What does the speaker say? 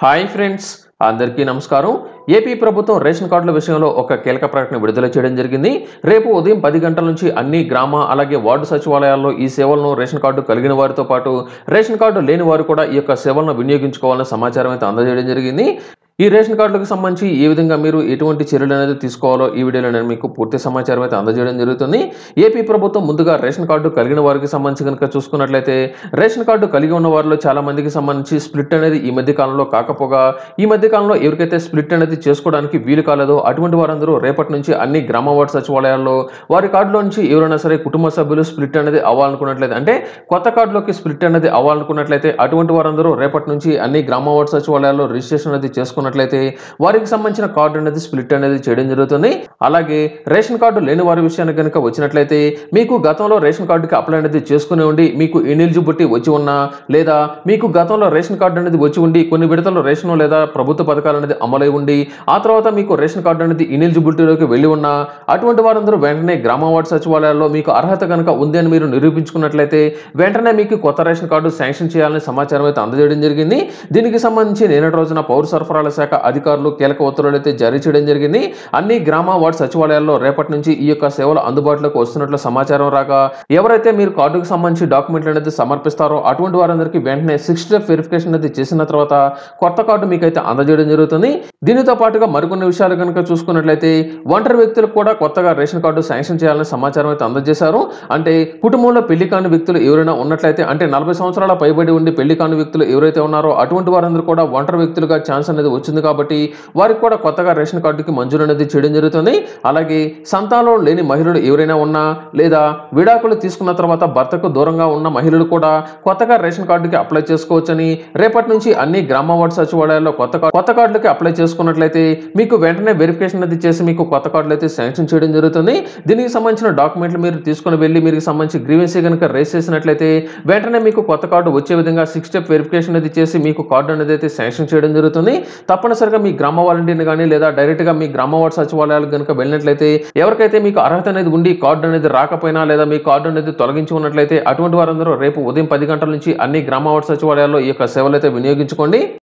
hi friends అందరికీ నమస్కారం AP ప్రభుత్వం రేషన్ కార్డుల విషయంలో ఒక కీలక ప్రకటన విడుదల చేయడం జరిగింది రేపు ఉదయం పది గంటల నుంచి అన్ని గ్రామ అలాగే వార్డు సచివాలయాల్లో ఈ సేవలను రేషన్ కార్డు కలిగిన వారితో పాటు రేషన్ కార్డు లేని వారు కూడా ఈ యొక్క సేవలను వినియోగించుకోవాలనే సమాచారం అయితే అందజేయడం జరిగింది ఈ రేషన్ కార్డులకు సంబంధించి ఏ విధంగా మీరు ఎటువంటి చర్యలు అనేది తీసుకోవాలో ఈ వీడియోలో నేను మీకు పూర్తి సమాచారం అయితే అందజేయడం జరుగుతుంది ఏపీ ప్రభుత్వం ముందుగా రేషన్ కార్డు కలిగిన వారికి సంబంధించి కనుక చూసుకున్నట్లయితే రేషన్ కార్డు కలిగి ఉన్న వారిలో చాలా మందికి సంబంధించి స్ప్లిట్ అనేది ఈ మధ్య కాలంలో కాకపోగా ఈ మధ్య కాలంలో ఎవరికైతే స్ప్లిట్ అనేది చేసుకోవడానికి వీలు కాలేదో అటువంటి వారందరూ రేపటి నుంచి అన్ని గ్రామ వార్డు సచివాలయాల్లో వారి కార్డులో నుంచి ఎవరైనా సరే కుటుంబ సభ్యులు స్ప్లిట్ అనేది అవ్వాలనుకున్నట్లయితే అంటే కొత్త కార్డులోకి స్ప్లిట్ అనేది అవ్వాలనుకున్నట్లయితే అటువంటి వారందరూ రేపటి నుంచి అన్ని గ్రామ వార్డు సచివాలయాల్లో రిజిస్ట్రేషన్ అనేది చేసుకున్నట్లయితే వారికి సంబంధించిన కార్డు అనేది స్ప్లిట్ అనేది చేయడం జరుగుతుంది అలాగే రేషన్ కార్డు లేని వారి విషయానికి కనుక వచ్చినట్లయితే మీకు గతంలో రేషన్ కార్డుకి అప్లై అనేది చేసుకుని ఉండి మీకు ఇనెలిజిబిలిటీ వచ్చి ఉన్నా లేదా మీకు గతంలో రేషన్ కార్డు అనేది వచ్చి ఉండి కొన్ని విడతల్లో రేషన్ లేదా ప్రభుత్వ పథకాలు అనేది అమలై ఉండి ఆ తర్వాత మీకు రేషన్ కార్డు అనేది ఇనెలిజిబిలిటీలోకి వెళ్ళి ఉన్నా అటువంటి వారందరూ వెంటనే గ్రామ వార్డు సచివాలయాల్లో మీకు అర్హత కనుక ఉంది అని మీరు నిరూపించుకున్నట్లయితే వెంటనే మీకు కొత్త రేషన్ కార్డు శాంక్షన్ చేయాలని సమాచారం అయితే అందజేయడం జరిగింది దీనికి సంబంధించి నిన్నటి రోజున పౌర సరఫరాల శాఖ అధికారులు కీలక ఉత్తర్వులు అయితే జారీ చేయడం జరిగింది అన్ని గ్రామ వార్డు సచివాలయాల్లో రేపటి నుంచి ఈ యొక్క సేవలు అందుబాటులోకి వస్తున్నట్లు సమాచారం రాగా ఎవరైతే మీరు కార్డుకు సంబంధించి డాక్యుమెంట్లు అనేది సమర్పిస్తారో అటువంటి వారందరికీ వెంటనే సిక్స్ స్టెప్ వెరిఫికేషన్ అనేది చేసిన తర్వాత కొత్త కార్డు మీకు అయితే అందజేయడం జరుగుతుంది దీనితో పాటుగా మరికొన్ని విషయాలు కనుక చూసుకున్నట్లయితే ఒంటరి వ్యక్తులకు కూడా కొత్తగా రేషన్ కార్డు శాంక్షన్ చేయాలని సమాచారం అయితే అందజేశారు అంటే కుటుంబంలో పెళ్లి కాని వ్యక్తులు ఎవరైనా ఉన్నట్లయితే అంటే నలభై సంవత్సరాల పైబడి ఉండి పెళ్లి కాని వ్యక్తులు ఎవరైతే ఉన్నారో అటువంటి వారందరూ కూడా ఒంటరి వ్యక్తులుగా ఛాన్స్ అనేది వచ్చింది కాబట్టి వారికి కూడా కొత్తగా రేషన్ కార్డుకి మంజూరు అనేది చేయడం జరుగుతుంది అలాగే సంతానం లేని మహిళలు ఎవరైనా ఉన్నా లేదా విడాకులు తీసుకున్న తర్వాత భర్తకు దూరంగా ఉన్న మహిళలు కూడా కొత్తగా రేషన్ కార్డుకి అప్లై చేసుకోవచ్చని రేపటి నుంచి అన్ని గ్రామ వార్డు సచివాలయాల్లో కొత్త కార్డు కొత్త కార్డులకి అప్లై చేసుకున్నట్లయితే మీకు వెంటనే వెరిఫికేషన్ అనేది చేసి మీకు కొత్త కార్డులు అయితే శాంక్షన్ చేయడం జరుగుతుంది దీనికి సంబంధించిన డాక్యుమెంట్లు మీరు తీసుకుని వెళ్ళి మీకు సంబంధించి గ్రీవెన్సీ కనుక రేస్ చేసినట్లయితే వెంటనే మీకు కొత్త కార్డు వచ్చే విధంగా సిక్స్ స్టెప్ వెరిఫికేషన్ అనేది చేసి మీకు కార్డు అనేది అయితే శాంక్షన్ చేయడం జరుగుతుంది తప్పనిసరిగా మీ గ్రామ వాలంటీర్ని కానీ లేదా డైరెక్ట్గా మీ గ్రామ వార్డు సచివాలయాలు కనుక వెళ్ళినట్లయితే ఎవరికైతే మీకు అర్హత అనేది ఉండి కార్డు అనేది రాకపోయినా లేదా మీ కార్డు అనేది తొలగించి ఉన్నట్లయితే అటువంటి వారందరూ రేపు ఉదయం పది గంటల నుంచి అన్ని గ్రామ వార్డు సచివాలయాల్లో ఈ యొక్క సేవలు అయితే వినియోగించుకోండి